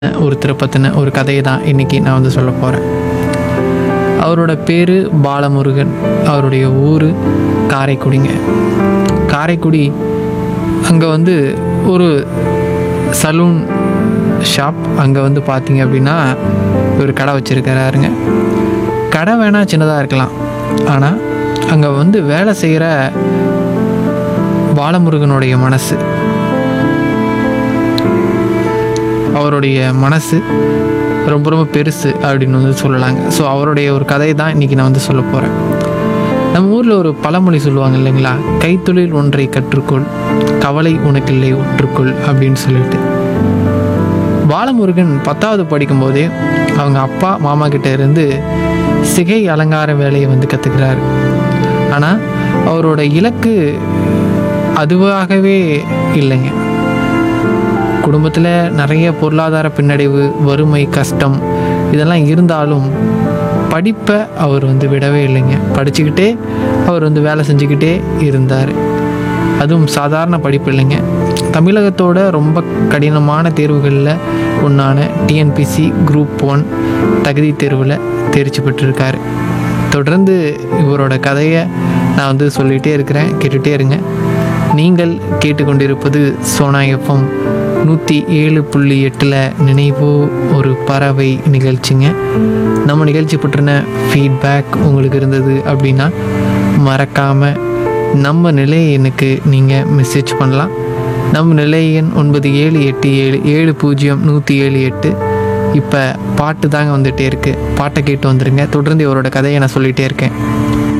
ஒருத்தரை பற்றின ஒரு கதையை தான் இன்றைக்கி நான் வந்து சொல்ல போகிறேன் அவரோட பேர் பாலமுருகன் அவருடைய ஊர் காரைக்குடிங்க காரைக்குடி அங்கே வந்து ஒரு சலூன் ஷாப் அங்கே வந்து பார்த்தீங்க அப்படின்னா ஒரு கடை வச்சுருக்கிறாருங்க கடை வேணால் சின்னதாக இருக்கலாம் ஆனால் அங்கே வந்து வேலை செய்கிற பாலமுருகனுடைய மனசு அவருடைய மனசு ரொம்ப ரொம்ப பெருசு அப்படின்னு வந்து சொல்லலாங்க ஸோ அவருடைய ஒரு கதையை தான் இன்றைக்கி நான் வந்து சொல்ல போகிறேன் நம்ம ஊரில் ஒரு பழமொழி சொல்லுவாங்க இல்லைங்களா கைத்தொழில் ஒன்றை கற்றுக்கொள் கவலை உனக்கில்லை ஒற்றுக்கொள் அப்படின்னு சொல்லிட்டு பாலமுருகன் பத்தாவது படிக்கும்போதே அவங்க அப்பா மாமா கிட்ட இருந்து சிகை அலங்கார வேலையை வந்து கற்றுக்கிறாரு ஆனால் அவரோட இலக்கு அதுவாகவே இல்லைங்க குடும்பத்தில் நிறைய பொருளாதார பின்னடைவு வறுமை கஷ்டம் இதெல்லாம் இருந்தாலும் படிப்பை அவர் வந்து விடவே இல்லைங்க படிச்சுக்கிட்டே அவர் வந்து வேலை செஞ்சுக்கிட்டே இருந்தார் அதுவும் சாதாரண படிப்பு இல்லைங்க தமிழகத்தோட ரொம்ப கடினமான தேர்வுகளில் ஒன்றான டிஎன்பிசி குரூப் ஒன் தகுதி தேர்வில் தேர்ச்சி பெற்றிருக்காரு தொடர்ந்து இவரோட கதையை நான் வந்து சொல்லிகிட்டே இருக்கிறேன் கேட்டுகிட்டே இருங்க நீங்கள் கேட்டுக்கொண்டிருப்பது சோனா எஃப்எம் நூற்றி ஏழு புள்ளி எட்டில் நினைவு ஒரு பறவை நிகழ்ச்சிங்க நம்ம நிகழ்ச்சி பற்றின ஃபீட்பேக் உங்களுக்கு இருந்தது அப்படின்னா மறக்காமல் நம்ம நிலை எண்ணுக்கு நீங்கள் மெசேஜ் பண்ணலாம் நம்ம நிலை எண் ஒன்பது ஏழு எட்டு ஏழு ஏழு பூஜ்ஜியம் நூற்றி ஏழு எட்டு இப்போ பாட்டு தாங்க வந்துகிட்டே இருக்குது பாட்டை கேட்டு வந்துடுங்க தொடர்ந்து இவரோட கதையை நான் சொல்லிகிட்டே இருக்கேன்